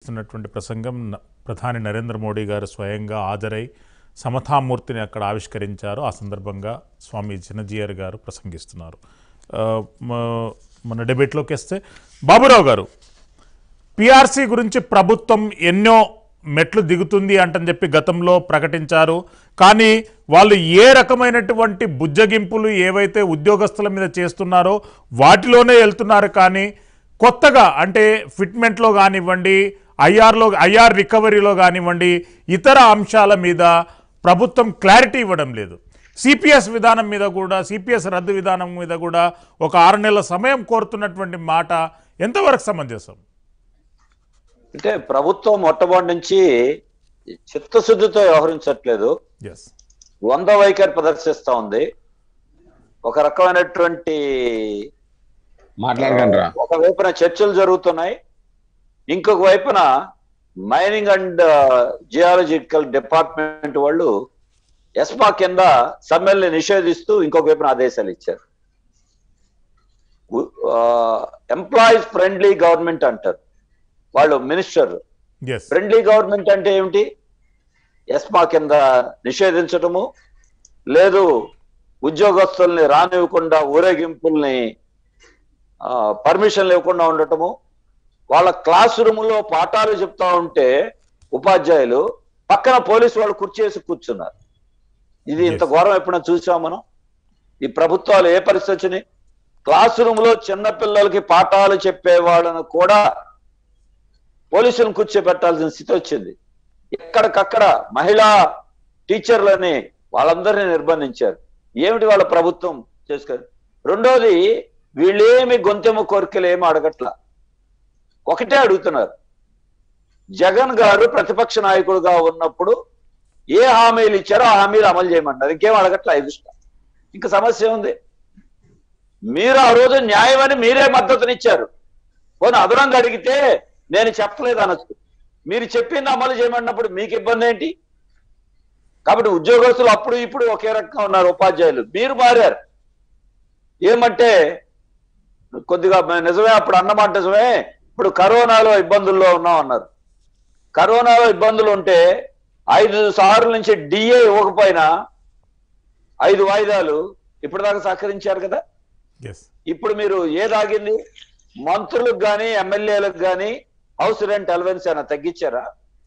చేస్తున్నటువంటి ప్రసంగం న- ప్రధాని నరేంద్ర మోడీ గారు స్వయంగా హాజరై సమతామూర్తిని అక్కడ ఆవిష్కరించారు ఆ సందర్భంగా స్వామి చిన్నజీయర్ గారు ప్రసంగిస్తున్నారు ఆ, మ- మన డిబేట్లోకి వస్తే బాబురావు గారు పిఆర్సీ గురించి ప్రభుత్వం ఎన్నో మెట్లు దిగుతుంది అంటని చెప్పి గతంలో ప్రకటించారు కానీ వాళ్ళు ఏ రకమైనటువంటి బుజ్జగింపులు ఏవైతే ఉద్యోగస్తుల మీద చేస్తున్నారో వాటిలోనే వెళ్తున్నారు కానీ కొత్తగా అంటే ఫిట్మెంట్లో కానివ్వండి ఐఆర్లో ఐఆర్ రికవరీలో కానివ్వండి ఇతర అంశాల మీద ప్రభుత్వం క్లారిటీ ఇవ్వడం లేదు సిపిఎస్ విధానం మీద కూడా సిపిఎస్ రద్దు విధానం మీద కూడా ఒక ఆరు నెలల సమయం కోరుతున్నటువంటి మాట ఎంతవరకు సమంజసం అంటే ప్రభుత్వం మొట్టమొదటి నుంచి చిత్తశుద్ధితో వ్యవహరించట్లేదు ఎస్ వంద వైఖరి ప్రదర్శిస్తా ఉంది ఒక రకమైనటువంటి మాట్లాడకండి రా ఒక వైపున చర్చలు జరుగుతున్నాయి ఇంకొక వైపున మైనింగ్ అండ్ జియాలజికల్ డిపార్ట్మెంట్ వాళ్ళు ఎస్మా కింద సమ్మెల్ని నిషేధిస్తూ ఇంకొక వైపున ఆదేశాలు ఇచ్చారు ఎంప్లాయీస్ ఫ్రెండ్లీ గవర్నమెంట్ అంటారు వాళ్ళు మినిస్టర్ ఎస్ ఫ్రెండ్లీ గవర్నమెంట్ అంటే ఏమిటి ఎస్మా కింద నిషేధించటము లేదు ఉద్యోగస్తుల్ని రానివ్వకుండా ఊరేగింపుల్ని పర్మిషన్ లేకుండా ఉండటము వాళ్ళ క్లాస్ రూములో పాఠాలు చెప్తా ఉంటే ఉపాధ్యాయులు పక్కన పోలీసు వాళ్ళు కుర్చేసి కూర్చున్నారు ఇది ఇంత Yes. ఘోరం ఎప్పుడైనా చూసాం మనం ఈ ప్రభుత్వాలు ఏ పరిస్థితి వచ్చినాయి క్లాస్ రూమ్ లో చిన్న పిల్లలకి పాఠాలు చెప్పే వాళ్ళను కూడా పోలీసులను కూర్చోబెట్టాల్సిన స్థితి వచ్చింది ఎక్కడికక్కడ మహిళా టీచర్లని వాళ్ళందరినీ నిర్బంధించారు ఏమిటి వాళ్ళ ప్రభుత్వం చేసుకో రెండోది వీళ్ళేమి గొంతెమ్మ కోరికలు ఏమి అడగట్లా ఒకటే అడుగుతున్నారు జగన్ గారు ప్రతిపక్ష నాయకుడుగా ఉన్నప్పుడు ఏ హామీలు ఇచ్చారో ఆ హామీలు అమలు చేయమంటారు ఇంకేం అడగట్లా ఇది ఇంకా సమస్య ఉంది మీరు ఆ రోజు న్యాయమని మీరే మద్దతునిచ్చారు పోనీ అదనంగా అడిగితే నేను చెప్పలేదు అనొచ్చు మీరు చెప్పింది అమలు చేయమన్నప్పుడు మీకు ఇబ్బంది ఏంటి కాబట్టి ఉద్యోగస్తులు అప్పుడు ఇప్పుడు ఒకే రకంగా ఉన్నారు ఉపాధ్యాయులు మీరు మారారు ఏమంటే కొద్దిగా మ- నిజమే అప్పుడు అన్నమాట నిజమే ఇప్పుడు కరోనాలో ఇబ్బందుల్లో ఉన్నాం అన్నారు కరోనాలో ఇబ్బందులు ఉంటే ఐదు సార్లు నుంచి డిఏ ఇవ్వకపోయినా ఐదు వాయిదాలు ఇప్పటిదాకా సహకరించారు కదా ఎస్ ఇప్పుడు మీరు ఏదాగింది మంత్రులకు కానీ ఎమ్మెల్యేలకు కానీ హౌస్ రెంట్ అలవెన్స్ అయినా తగ్గించారా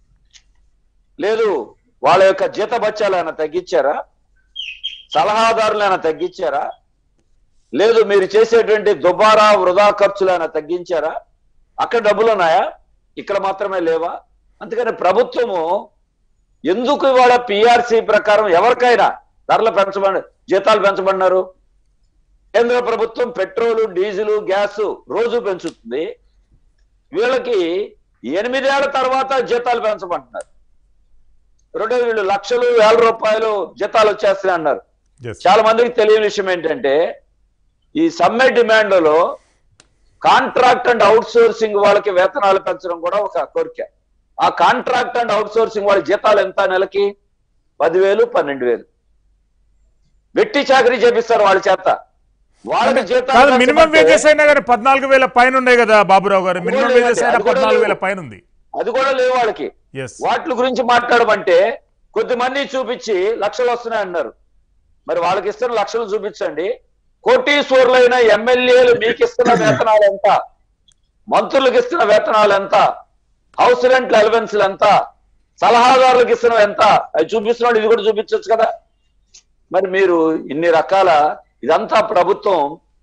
లేదు వాళ్ళ యొక్క జీత బత్యాలు అయినా తగ్గించారా సలహాదారులు అయినా తగ్గించారా లేదు మీరు చేసేటువంటి దుబారా వృధా ఖర్చులు అయినా తగ్గించారా అక్కడ డబ్బులు ఉన్నాయా ఇక్కడ మాత్రమే లేవా అందుకని ప్రభుత్వము ఎందుకు ఇవాళ పిఆర్సి ప్రకారం ఎవరికైనా ధరలు పెంచబడి జీతాలు పెంచబడినారు కేంద్ర ప్రభుత్వం పెట్రోలు డీజిల్ గ్యాస్ రోజు పెంచుతుంది వీళ్ళకి ఎనిమిదేళ్ల తర్వాత జీతాలు పెంచమంటున్నారు రెండోది వీళ్ళు లక్షలు వేల రూపాయలు జీతాలు వచ్చేస్తాయి అన్నారు ఎస్ చాలా మందికి తెలియని విషయం ఏంటంటే ఈ సమ్మె డిమాండ్లలో కాంట్రాక్ట్ అండ్ అవుట్ సోర్సింగ్ వాళ్ళకి వేతనాలు పెంచడం కూడా ఒక కోరిక ఆ కాంట్రాక్ట్ అండ్ అవుట్ సోర్సింగ్ వాళ్ళ జీతాలు ఎంత నెలకి పదివేలు పన్నెండు వేలు వెట్టి చాకరీ చేపిస్తారు వాళ్ళ చేత వాళ్ళకి కాదు జీతాలు మినిమం పెంచమంటే వేజెస్ అయినా కానీ పద్నాలుగు వేల పైన ఉన్నాయి కదా బాబురావు గారు మినిమం లేవండి, వేజెస్ అయినా అది కూడా పద్నాలుగు వేల లేవు. పైన ఉంది అది కూడా లేవు వాళ్ళకి ఎస్ వాటి గురించి మాట్లాడమంటే కొద్దిమంది చూపించి లక్షలు వస్తున్నాయి అన్నారు మరి వాళ్ళకి ఇస్తున్న లక్షలు చూపించండి కోటీశ్వర్లైన ఎమ్మెల్యేలు మీకు ఇస్తున్న వేతనాలు ఎంత మంత్రులకు ఇస్తున్న వేతనాలు ఎంత హౌస్ రెంట్ అలవెన్స్లు ఎంత సలహాదారులకు ఇస్తున్న ఎంత అవి చూపిస్తున్నాడు ఇది కూడా చూపించవచ్చు కదా మరి మీరు ఇన్ని రకాల ఇదంతా ప్రభుత్వం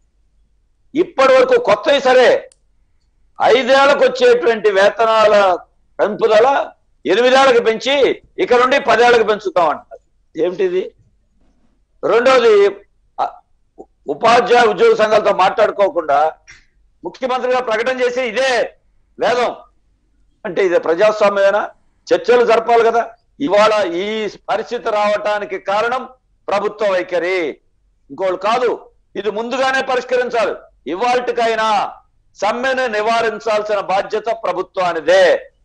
ఇప్పటి వరకు కొత్తవి సరే ఐదేళ్లకు వచ్చేటువంటి వేతనాల పెంపుదల ఎనిమిదేళ్లకు పెంచి ఇక నుండి పదేళ్లకు పెంచుతాం అంటారు ఏమిటిది రెండోది ఆ, ఉపాధ్యాయ ఉద్యోగ సంఘాలతో మాట్లాడుకోకుండా ముఖ్యమంత్రిగా ప్రకటన చేసి ఇదే వేదం అంటే ఇదే ప్రజాస్వామ్యమేనా చర్చలు జరపాలి కదా ఇవాళ ఈ పరిస్థితి రావటానికి కారణం ప్రభుత్వ వైఖరి ఇంకోళ్ళు కాదు ఇది ముందుగానే పరిష్కరించాలి ఇవాళకైనా సమ్మెను నివారించాల్సిన బాధ్యత ప్రభుత్వానిదే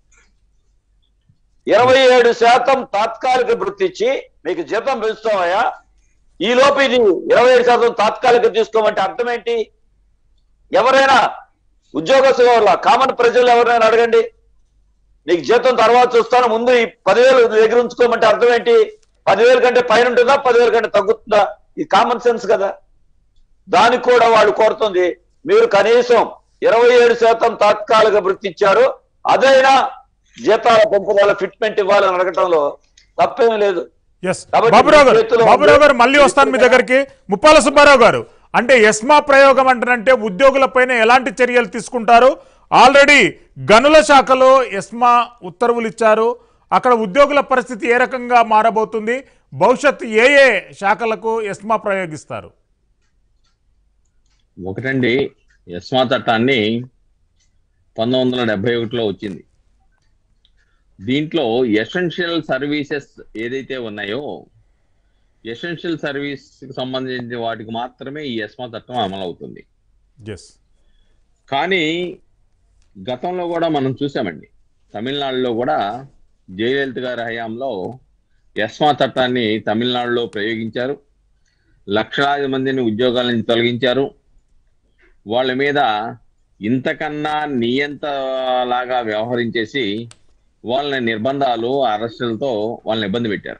ఇరవై ఏడు శాతం తాత్కాలిక వృత్తి ఇచ్చి మీకు జీతం పెంచుతామయ్యా ఈ లోపు ఇది ఇరవై ఏడు శాతం తాత్కాలిక తీసుకోమంటే అర్థం ఏంటి ఎవరైనా ఉద్యోగస్తుల కామన్ ప్రజలు ఎవరైనా అడగండి నీకు జీతం తర్వాత చూస్తాను ముందు ఈ పదివేలు నీ దగ్గర ఉంచుకోమంటే అర్థం ఏంటి పదివేల కంటే పైన ఉంటుందా పదివేల కంటే తగ్గుతుందా ఇది కామన్ సెన్స్ కదా దానికి కూడా వాళ్ళు కోరుతుంది మీరు కనీసం ఇరవై ఏడు శాతం తాత్కాలిక వృత్తి ఇచ్చారు అదైనా జీతాల పెంపుదల ఫిట్మెంట్ ఇవ్వాలని అడగటంలో తప్పేమీ లేదు ఎస్ కాబట్టి బాబురావు గారు మీ చేతిలో బాబురావు ఉంది. గారు మళ్ళీ వస్తాను మీ దగ్గరికి ముప్పాల సుబ్బారావు గారు అంటే ఎస్మా ప్రయోగం అంటారంటే ఉద్యోగులపైన ఎలాంటి చర్యలు తీసుకుంటారు ఆల్రెడీ గనుల శాఖలో ఎస్మా ఉత్తర్వులు ఇచ్చారు అక్కడ ఉద్యోగుల పరిస్థితి ఏ రకంగా మారబోతుంది భవిష్యత్ ఏ ఏ శాఖలకు ఎస్మా ప్రయోగిస్తారు ఒకటండి యస్మా చట్టాన్ని పంతొమ్మిది వందల డెబ్బై ఒకటిలో వచ్చింది దీంట్లో ఎసెన్షియల్ సర్వీసెస్ ఏదైతే ఉన్నాయో ఎసెన్షియల్ సర్వీస్ కి సంబంధించిన వాటికి మాత్రమే ఈ యస్మా చట్టం అమలు అవుతుంది ఎస్ కానీ గతంలో కూడా మనం చూసామండి తమిళనాడులో కూడా జయలలిత గారి హయాంలో యస్మా చట్టాన్ని తమిళనాడులో ప్రయోగించారు లక్షలాది మందిని ఉద్యోగాల నుంచి తొలగించారు వాళ్ళ మీద ఇంతకన్నా నియంతలాగా వ్యవహరించేసి వాళ్ళని నిర్బంధాలు అరెస్టులతో వాళ్ళని ఇబ్బంది పెట్టారు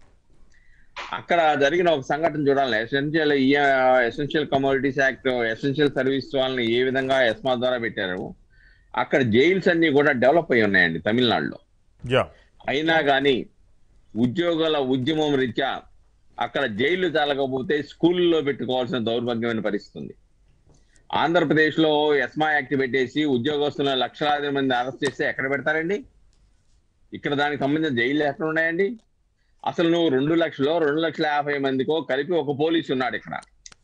అక్కడ జరిగిన ఒక సంఘటన చూడాలి essential essential commodities act essential service వాళ్ళని ఏ విధంగా ఎస్మా ద్వారా పెట్టారు అక్కడ జైల్స్ అన్ని కూడా డెవలప్ అయి ఉన్నాయండి తమిళనాడులో యా అయినా కానీ ఉద్యోగుల ఉద్యమం రీత్యా అక్కడ జైలు చాలకపోతే స్కూల్లో పెట్టుకోవాల్సిన దౌర్భాగ్యమైన పరిస్థితి ఉంది ఆంధ్రప్రదేశ్లో ఎస్మా యాక్ట్ పెట్టేసి ఉద్యోగస్తులను లక్షలాది మంది అరెస్ట్ చేస్తే ఎక్కడ పెడతారండి ఇక్కడ దానికి సంబంధించిన జైలు ఎక్కడ ఉన్నాయండి అసలు నువ్వు రెండు లక్షలు రెండు లక్షల యాభై మందికో కలిపి ఒక పోలీసు ఉన్నాడు ఇక్కడ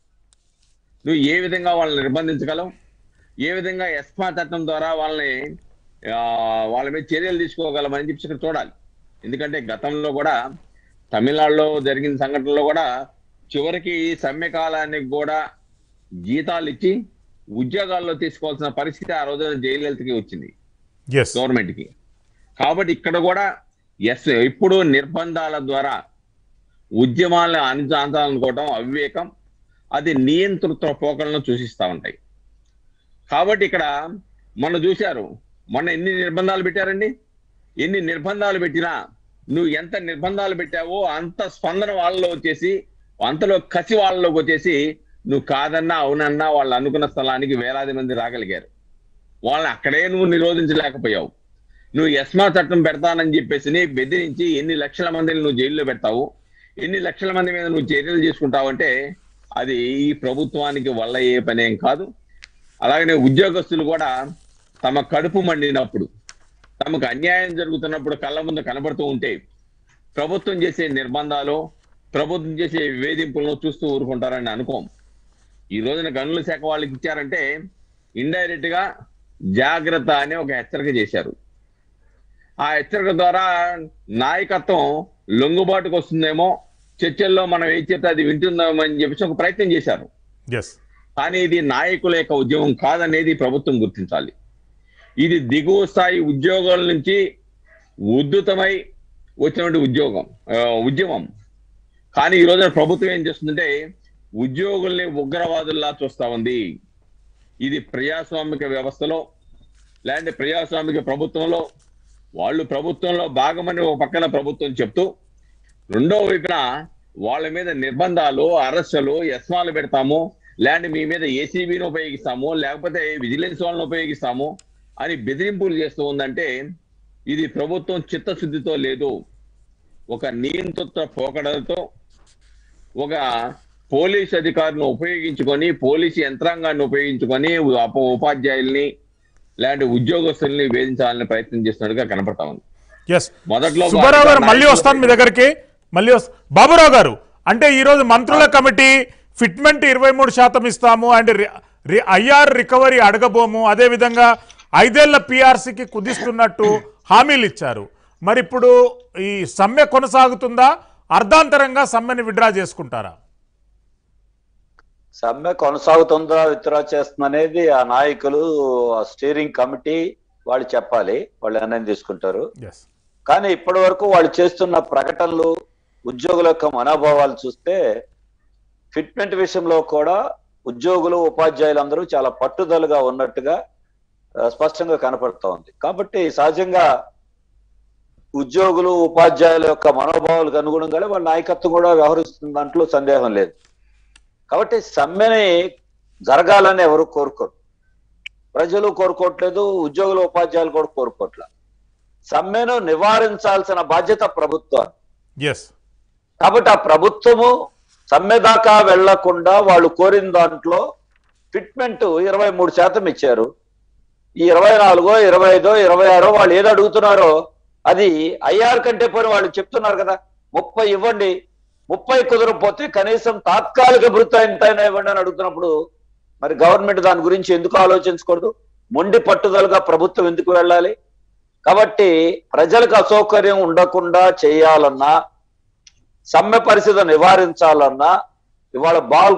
నువ్వు ఏ విధంగా వాళ్ళని నిర్బంధించగలవు ఏ విధంగా ఎస్మా చట్టం ద్వారా వాళ్ళని ఆ, వాళ్ళ మీద చర్యలు తీసుకోగలమని చెప్పి ఇక్కడ చూడాలి ఎందుకంటే గతంలో కూడా తమిళనాడులో జరిగిన సంఘటనలో కూడా చివరికి సమ్మె కాలానికి కూడా జీతాలు ఇచ్చి ఉద్యోగాల్లో తీసుకోవాల్సిన పరిస్థితి ఆ రోజున జయలలితకి వచ్చింది ఎస్ గవర్నమెంట్ కి కాబట్టి ఇక్కడ కూడా ఎస్ ఇప్పుడు నిర్బంధాల ద్వారా ఉద్యమాలను అణిచాలనుకోవడం అవివేకం అది నియంతృత్వ పోకలను సూచిస్తా ఉంటాయి కాబట్టి ఇక్కడ మొన్న చూశారు మొన్న ఎన్ని నిర్బంధాలు పెట్టారండి ఎన్ని నిర్బంధాలు పెట్టినా నువ్వు ఎంత నిర్బంధాలు పెట్టావో అంత స్పందన వాళ్ళలో వచ్చేసి అంతలో కసి వాళ్ళలోకి వచ్చేసి నువ్వు కాదన్నా అవునన్నా వాళ్ళు అనుకున్న స్థలానికి వేలాది మంది రాగలిగారు వాళ్ళని అక్కడే నువ్వు నిరోధించలేకపోయావు నువ్వు ఎస్మా చట్టం పెడతానని చెప్పేసి బెదిరించి ఎన్ని లక్షల మందిని నువ్వు జైల్లో పెడతావు ఎన్ని లక్షల మంది మీద నువ్వు చర్యలు తీసుకుంటావు అంటే అది ఈ ప్రభుత్వానికి వల్ల ఏ పనేం కాదు అలాగనే ఉద్యోగస్తులు కూడా తమ కడుపు మండినప్పుడు తమకు అన్యాయం జరుగుతున్నప్పుడు కళ్ళ ముందు కనబడుతూ ఉంటే ప్రభుత్వం చేసే నిర్బంధాలు ప్రభుత్వం చేసే వేధింపులను చూస్తూ ఊరుకుంటారని అనుకోం ఈ రోజున గనుల శాఖ వాళ్ళకి ఇచ్చారంటే ఇండైరెక్ట్ గా జాగ్రత్త అనే ఒక హెచ్చరిక చేశారు ఆ హెచ్చరిక ద్వారా నాయకత్వం లొంగుబాటుకు వస్తుందేమో చర్చల్లో మనం ఏం చెప్తే అది వింటుందేమో అని చెప్పేసి ఒక ప్రయత్నం చేశారు ఎస్ కానీ ఇది నాయకుల యొక్క ఉద్యమం కాదనేది ప్రభుత్వం గుర్తించాలి ఇది దిగువ స్థాయి ఉద్యోగాల నుంచి ఉద్ధృతమై వచ్చినటువంటి ఉద్యోగం ఆ, ఉద్యమం కానీ ఈ రోజున ప్రభుత్వం ఏం చేస్తుందంటే ఉద్యోగుల్ని ఉగ్రవాదుల్లా చూస్తా ఉంది ఇది ప్రజాస్వామిక వ్యవస్థలో లేదంటే ప్రజాస్వామిక ప్రభుత్వంలో వాళ్ళు ప్రభుత్వంలో భాగమని ఒక పక్కన ప్రభుత్వం చెప్తూ రెండో వైపున వాళ్ళ మీద నిర్బంధాలు అరెస్టులు ఎస్మాలు పెడతాము లేదంటే మీ మీద ఏసీబీని ఉపయోగిస్తాము లేకపోతే విజిలెన్స్ వాళ్ళని ఉపయోగిస్తాము అని బెదిరింపులు చేస్తూ ఉందంటే ఇది ప్రభుత్వం చిత్తశుద్ధితో లేదు ఒక నియంత్రిత పోకడలతో ఒక పోలీస్ అధికారులను ఉపయోగించుకొని పోలీసు యంత్రాంగాన్ని ఉపయోగించుకొని ఉప- ఉపాధ్యాయుల్ని లేదంటే ఉద్యోగస్తుల్ని వేధించాలని ప్రయత్నం చేస్తున్నట్టుగా కనపడతా ఉంది ఎస్ మొదట్లో సుబ్బారావు గారు భారత మళ్ళీ నాయకులు- వస్తాను మీ దగ్గరికి మళ్ళీ వస్తా బాబురావు గారు అంటే ఈ రోజు మంత్రుల కమిటీ ఫిట్మెంట్ ఇరవై మూడు శాతం ఇస్తాము అండ్ ఐఆర్ రికవరీ అడగబోము అదేవిధంగా ఐదేళ్ల పిఆర్సీకి కుదిస్తున్నట్టు హామీలు ఇచ్చారు మరి ఇప్పుడు ఈ సమ్మె కొనసాగుతుందా అర్ధాంతరంగా సమ్మెని విడ్రా చేసుకుంటారా సమ్మె కొనసాగుతుందా విత్డ్రా చేస్తుంది అనేది ఆ నాయకులు ఆ స్టీరింగ్ కమిటీ వాళ్ళు చెప్పాలి వాళ్ళు నిర్ణయం తీసుకుంటారు ఎస్ కానీ ఇప్పటి వరకు వాళ్ళు చేస్తున్న ప్రకటనలు ఉద్యోగుల యొక్క మనోభావాలు చూస్తే ఫిట్మెంట్ విషయంలో కూడా ఉద్యోగులు ఉపాధ్యాయులందరూ చాలా పట్టుదలగా ఉన్నట్టుగా ఆ, స్పష్టంగా కనపడుతూ ఉంది కాబట్టి సహజంగా ఉద్యోగులు ఉపాధ్యాయుల యొక్క మనోభావాలకు అనుగుణంగానే వాళ్ళ నాయకత్వం కూడా వ్యవహరిస్తున్న దాంట్లో సందేహం లేదు కాబట్టి సమ్మెని జరగాలని ఎవరు కోరుకోరు ప్రజలు కోరుకోవట్లేదు ఉద్యోగులు ఉపాధ్యాయులు కూడా కోరుకోవట్లేదు సమ్మెను నివారించాల్సిన బాధ్యత ప్రభుత్వం ఎస్ కాబట్టి ఆ ప్రభుత్వము సమ్మె దాకా వెళ్లకుండా వాళ్ళు కోరిన దాంట్లో ఫిట్మెంట్ ఇరవై మూడు శాతం ఇచ్చారు ఈ ఇరవై నాలుగో ఇరవై ఐదో ఇరవై ఆరో వాళ్ళు ఏది అడుగుతున్నారో అది ఐఆర్ కంటే పోయి వాళ్ళు చెప్తున్నారు కదా ముప్పై ఇవ్వండి ముప్పై కుదరకపోతే కనీసం తాత్కాలిక భృతాయింతైనా ఇవ్వండి అని అడుగుతున్నప్పుడు మరి గవర్నమెంట్ దాని గురించి ఎందుకు ఆలోచించకూడదు మొండి పట్టుదలగా ప్రభుత్వం ఎందుకు వెళ్ళాలి కాబట్టి ప్రజలకు అసౌకర్యం ఉండకుండా చేయాలన్నా సమ్మె పరిస్థితి నివారించాలన్నా ఇవాళ బాల్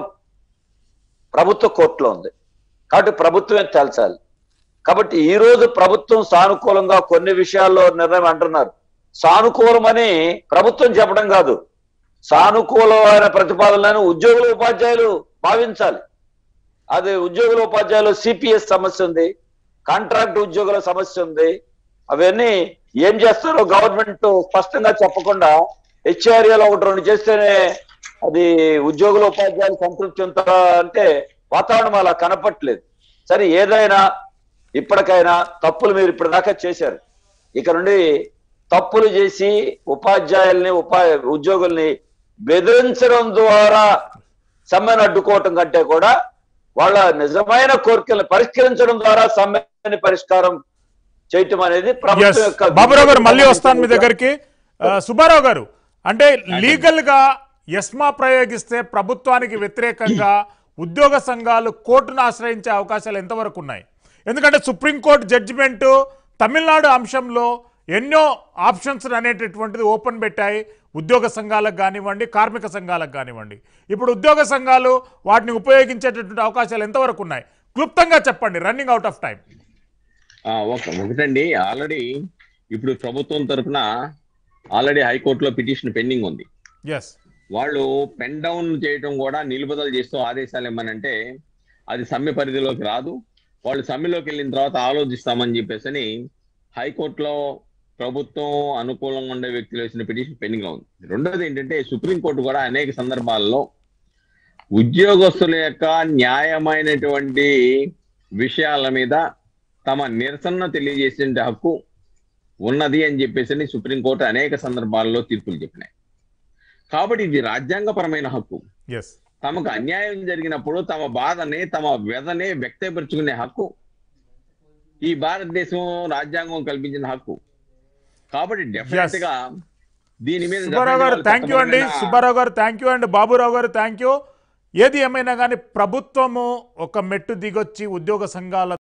ప్రభుత్వ కోర్టులో ఉంది కాబట్టి ప్రభుత్వమే తేల్చాలి కాబట్టి ఈ రోజు ప్రభుత్వం సానుకూలంగా కొన్ని విషయాల్లో నిర్ణయం అంటున్నారు సానుకూలమని ప్రభుత్వం చెప్పడం కాదు సానుకూలమైన ప్రతిపాదనలను ఉద్యోగులు ఉపాధ్యాయులు భావించాలి అది ఉద్యోగుల ఉపాధ్యాయులు సిపిఎస్ సమస్య ఉంది కాంట్రాక్ట్ ఉద్యోగుల సమస్య ఉంది అవన్నీ ఏం చేస్తారో గవర్నమెంట్ స్పష్టంగా చెప్పకుండా హెచ్ఆర్ఏలో ఒకటి రెండు చేస్తేనే అది ఉద్యోగుల ఉపాధ్యాయులు సంతృప్తి చెందుతారా అంటే వాతావరణం అలా కనపట్లేదు సరే ఏదైనా ఇప్పటికైనా తప్పులు మీరు ఇప్పటిదాకా చేశారు ఇక నుండి తప్పులు చేసి ఉపాధ్యాయుల్ని ఉపా ఉద్యోగుల్ని బెదిరించడం ద్వారా సమ్మెను అడ్డుకోవటం కంటే కూడా వాళ్ళ నిజమైన కోరికలను పరిష్కరించడం ద్వారా సమ్మెని పరిష్కారం చేయటం అనేది ఎస్ ప్రభుత్వం యొక్క బాబురావు గారు మళ్ళీ వస్తాను మీ దగ్గరికి ఆ, సుబ్బారావు గారు అంటే లీగల్ గా ఎస్మా ప్రయోగిస్తే ప్రభుత్వానికి వ్యతిరేకంగా ఉద్యోగ సంఘాలు కోర్టును ఆశ్రయించే అవకాశాలు ఎంతవరకు ఉన్నాయి ఎందుకంటే సుప్రీంకోర్టు జడ్జిమెంటు తమిళనాడు అంశంలో ఎన్నో ఆప్షన్స్ అనేటటువంటిది ఓపెన్ పెట్టాయి ఉద్యోగ సంఘాలకు కానివ్వండి కార్మిక సంఘాలకు కానివ్వండి ఇప్పుడు ఉద్యోగ సంఘాలు వాటిని ఉపయోగించేటటువంటి అవకాశాలు ఎంతవరకు ఉన్నాయి క్లుప్తంగా చెప్పండి రన్నింగ్ అవుట్ ఆఫ్ టైం ఆ, ఒక ఒకటండి ఆల్రెడీ ఇప్పుడు ప్రభుత్వం తరఫున ఆల్రెడీ హైకోర్టులో పిటిషన్ పెండింగ్ ఉంది ఎస్ వాళ్ళు పెన్ డౌన్ చేయటం కూడా నిలుపుదల చేస్తూ ఆదేశాలు ఇమ్మనంటే అది సమ్మె పరిధిలోకి రాదు వాళ్ళు సమ్మెలోకి వెళ్ళిన తర్వాత ఆలోచిస్తామని చెప్పేసి అని హైకోర్టులో ప్రభుత్వం అనుకూలంగా ఉండే వ్యక్తులు వేసిన పిటిషన్ పెండింగ్ లో ఉంది రెండోది ఏంటంటే సుప్రీంకోర్టు కూడా అనేక సందర్భాల్లో ఉద్యోగస్తుల యొక్క న్యాయమైనటువంటి విషయాల మీద తమ నిరసన తెలియజేసే హక్కు ఉన్నది అని చెప్పేసి సుప్రీంకోర్టు అనేక సందర్భాల్లో తీర్పులు చెప్పినాయి కాబట్టి ఇది రాజ్యాంగపరమైన హక్కు ఎస్ తమకు అన్యాయం జరిగినప్పుడు తమ బాధని తమ వ్యధని వ్యక్తపరుచుకునే హక్కు ఈ భారతదేశం రాజ్యాంగం కల్పించిన హక్కు కాబట్టి డెఫినెట్ గా దీని మీద సుబ్బారావు గారు definitely థ్యాంక్ యూ అండి చట్టపరమైన- సుబ్బారావు గారు థ్యాంక్ యూ అండి బాబురావు గారు థ్యాంక్ యూ ఏది ఏమైనా కానీ ప్రభుత్వము ఒక మెట్టు దిగొచ్చి ఉద్యోగ సంఘాల